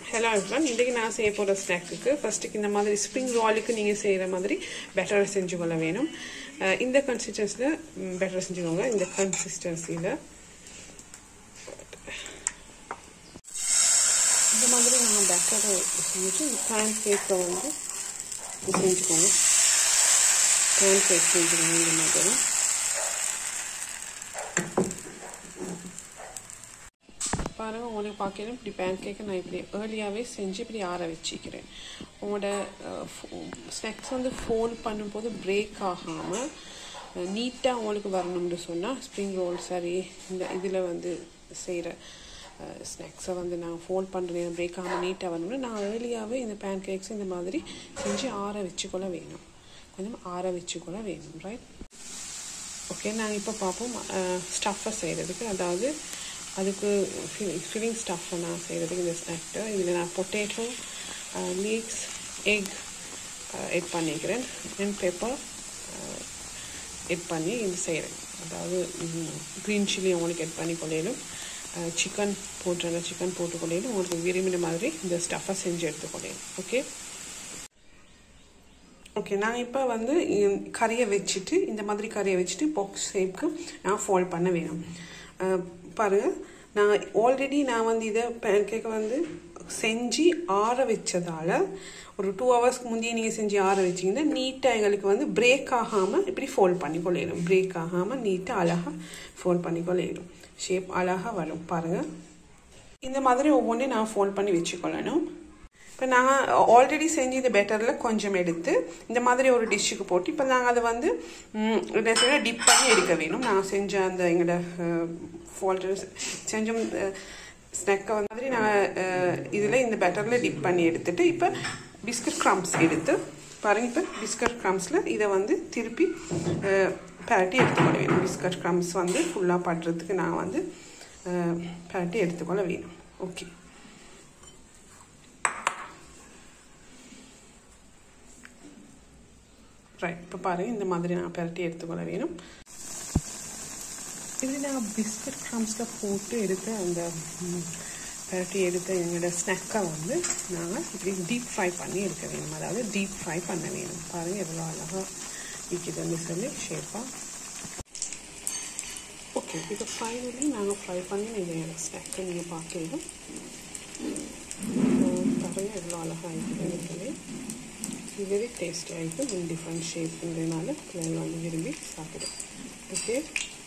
hello everyone இன்றைக்கி நான் செய்ய போகிற ஸ்நாக்குக்கு ஃபஸ்ட்டுக்கு இந்த மாதிரி ஸ்ப்ரிங் ரோலுக்கு நீங்கள் செய்கிற மாதிரி பெட்டரை செஞ்சு கொள்ள வேணும் அஹ் இந்த கன்சிஸ்டன்சியில் பெட்டரை செஞ்சுக்கோங்க இந்த கன்சிஸ்டன்சியில் இந்த மாதிரி நான் பெட்டரை செஞ்சு பேன் கேக்கை வந்து செஞ்சுக்கோங்க பேன் கேக் செஞ்சுக்கோங்க இந்த மாதிரி பாருங்கள் உங்களுக்கு பார்க்கணும் இப்படி பேன் கேக்கை நான் இப்படி ஏர்லியாகவே செஞ்சு இப்படி ஆற வச்சுக்கிறேன் உங்களோட ஸ்நாக்ஸ் வந்து ஃபோல்ட் பண்ணும்போது பிரேக் ஆகாமல் நீட்டாக உங்களுக்கு வரணும்னு சொன்னால் ஸ்ப்ரிங் ரோல் சரி இந்த இதில் வந்து செய்கிற ஸ்நாக்ஸை வந்து நான் ஃபோல்ட் பண்ணுறேன் பிரேக் ஆகாமல் நீட்டாக வரணும்னு நான் ஏர்லியாகவே இந்த பேன் கேக்ஸ் இந்த மாதிரி செஞ்சு ஆற வச்சுக்கொள்ள வேணும் கொஞ்சம் ஆற வச்சுக்கொள்ள வேணும் ரைட் ஓகே நாங்கள் இப்போ பார்ப்போம் ஸ்டஃப்பை செய்கிறதுக்கு அதாவது அதுக்கு ஃபில்லிங் ஸ்டஃப்பை நான் செய்கிறதுக்கு இந்த ஸ்நாக்டை இதில் நான் பொட்டேட்டோ லீக்ஸ் எக் எட் பண்ணிக்கிறேன் அண்ட் பெப்பர் எட் பண்ணி இது செய்கிறேன் அதாவது க்ரீன் சில்லி உங்களுக்கு எட் பண்ணி கொள்ளையிலும் சிக்கன் போட்டுருங்க சிக்கன் போட்டுக்கொள்ளையிலும் உங்களுக்கு விரும்பின மாதிரி இந்த ஸ்டஃப்பை செஞ்சு எடுத்துக்கொள்ளையும் ஓகே ஓகே நான் இப்போ வந்து கறியை வச்சுட்டு இந்த மாதிரி கறியை வச்சுட்டு பாக்ஸ் ஷேப்க்கு நான் ஃபோல்ட் பண்ண வேணும் பாருங்கள் நான் ஆல்ரெடி நான் வந்து இதை பேன் கேக்கை வந்து செஞ்சு ஆற வச்சதால் ஒரு டூ ஹவர்ஸ்க்கு முந்தைய நீங்கள் செஞ்சு ஆற வச்சிங்கன்னா நீட்டாக எங்களுக்கு வந்து பிரேக் ஆகாமல் இப்படி ஃபோல்ட் பண்ணி கொள்ளையிடும் பிரேக் ஆகாமல் நீட்டாக அழகாக ஃபோல்ட் பண்ணி கொள்ளையிடும் ஷேப் அழகாக வரும் பாருங்கள் இந்த மாதிரி ஒவ்வொன்றையும் நான் ஃபோல்ட் பண்ணி வச்சுக்கொள்ளணும் இப்போ நாங்கள் ஆல்ரெடி செஞ்சு இந்த பெட்டரில் கொஞ்சம் எடுத்து இந்த மாதிரி ஒரு டிஷ்ஷுக்கு போட்டு இப்போ நாங்கள் அதை வந்து டிப் பண்ணி எடுக்க வேணும் நாங்கள் செஞ்ச அந்த எங்களோட ஃபால்ட்டு செஞ்ச ஸ்நாக்கை வந்து மாதிரி நாங்கள் இதில் இந்த பெட்டரில் டிப் பண்ணி எடுத்துட்டு இப்போ பிஸ்கட் க்ரம்ஸ் எடுத்து பாருங்க இப்போ பிஸ்கட் க்ரம்ஸில் இதை வந்து திருப்பி பரட்டி எடுத்துக்கொள்ள வேணும் பிஸ்கட் க்ரம்ஸ் வந்து ஃபுல்லாக படுறதுக்கு நான் வந்து பரட்டி எடுத்துக்கொள்ள வேணும் ஓகே ரைட் இப்போ பாருங்கள் இந்த மாதிரி நான் பரட்டி எடுத்துக்கொள்ள வேணும் இது நான் பிஸ்கட் க்ரம்ஸில் போட்டு எடுத்த அந்த பரட்டி எடுத்த எங்களோட ஸ்நாக்கை வந்து நாங்கள் இப்படி டீப் ஃப்ரை பண்ணி எடுக்க வேணும் அதாவது டீப் ஃப்ரை பண்ண வேணும் பாருங்கள் எவ்வளோ அழகாக இருக்குதுன்னு சொல்லி ஷேப்பாக ஓகே இப்போ ஃபைனலி நாங்கள் ஃப்ரை பண்ணி இந்த ஸ்நாக்கை நீங்கள் பார்க்கலாம் பாருங்கள் எவ்வளோ அழகாக இருக்குதுன்னு சொல்லி வெரி டேஸ்டியாக இருக்கும் டிஃப்ரெண்ட் ஷேப்புன்றதுனால பிள்ளைங்க வந்து விரும்பி சாப்பிடும் ஓகே